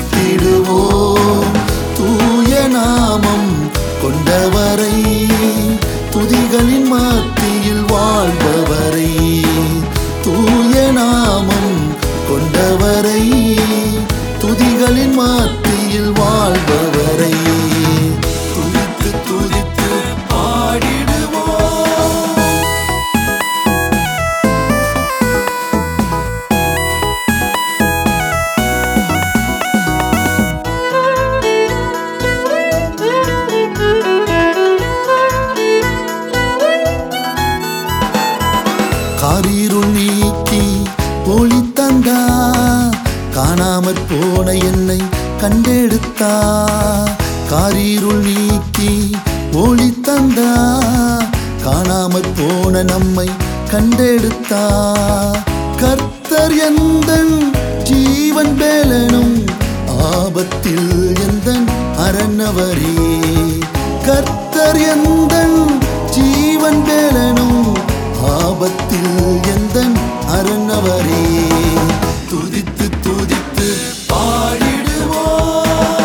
துதித்திடுவோம் தூய நாமம் கொண்டவரை துதிகளின் மத்தியில் வாழ்பவரை தூய நாமம் கொண்டவரை துதிகளின் மத்தியில் வாழ்பவரை துதித்து துதித்து பாடிடுவோம் காரீருள் நீக்கி ஒளி தந்தா காணாமற் போன என்னை கண்டெடுத்தா காரீருள் நீக்கி ஒளி தந்தா காணாமற் போன நம்மை கண்டெடுத்தா கர்த்தர் எந்தன் ஜீவன் பேலனும் ஆபத்தில் எந்தன் அரணவரே கர்த்தர் எந்தன் ஜீவன் பேலனும் ஆபத்தில் எந்தன் அரணவரே துதித்து துதித்து பாடிடுவோம்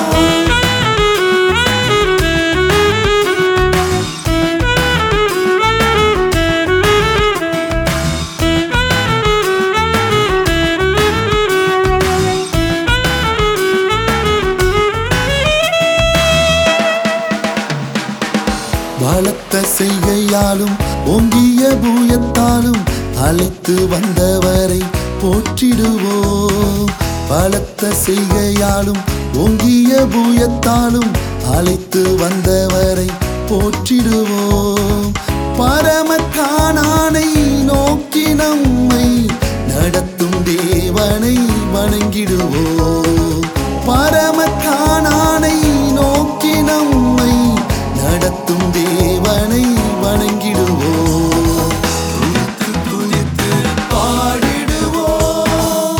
பலத்த செய்கையாலும் ஓங்கிய பூயத்தாலும் அழைத்து வந்தவரை போற்றிடுவோம் பலத்த செய்கையாலும் ஓங்கிய பூயத்தாலும் அழைத்து வந்தவரை போற்றிடுவோம் பரம காணானை நோக்கி நம்மை நடத்தும் தேவனை வணங்கிடுவோம் பரம காணானை நோக்கி நம்மை நடத்தும் தேவனை வணங்கிடுவோம் துதித்து துதித்து பாடிடுவோம்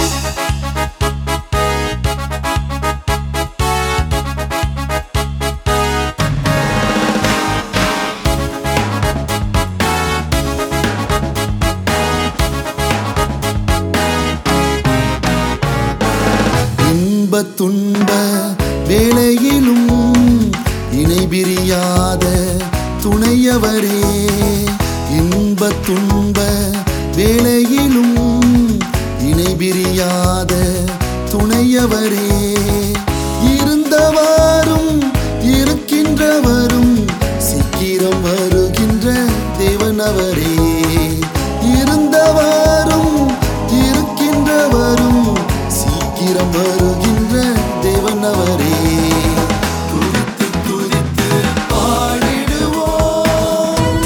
இன்ப துன்ப வேளையிலும் இணை பிரியாத துணையவரே இன்ப துன்ப வேளையிலும் இணை பிரியாத துணையவரே இருந்தவாறும் இருக்கின்றவரும் சீக்கிரம் வருகின்ற தேவனவரே இருந்தவாறும் இருக்கின்றவரும் சீக்கிரம் வருகின்ற தேவனவரே துதித்து துதித்து பாடிடுவோம்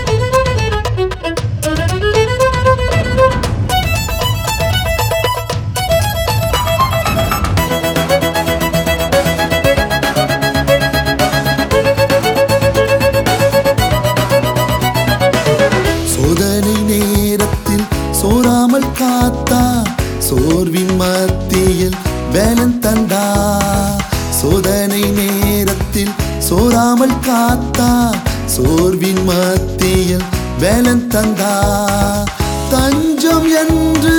சோதனை நேரத்தில் சோராமல் காத்தா சோர்வின் மத்தியில் வேலன் தந்தா சோதனை நேரத்தில் சோராமல் காத்தா சோர்வின் மத்தியில் வேலன் தந்தா தஞ்சம் என்று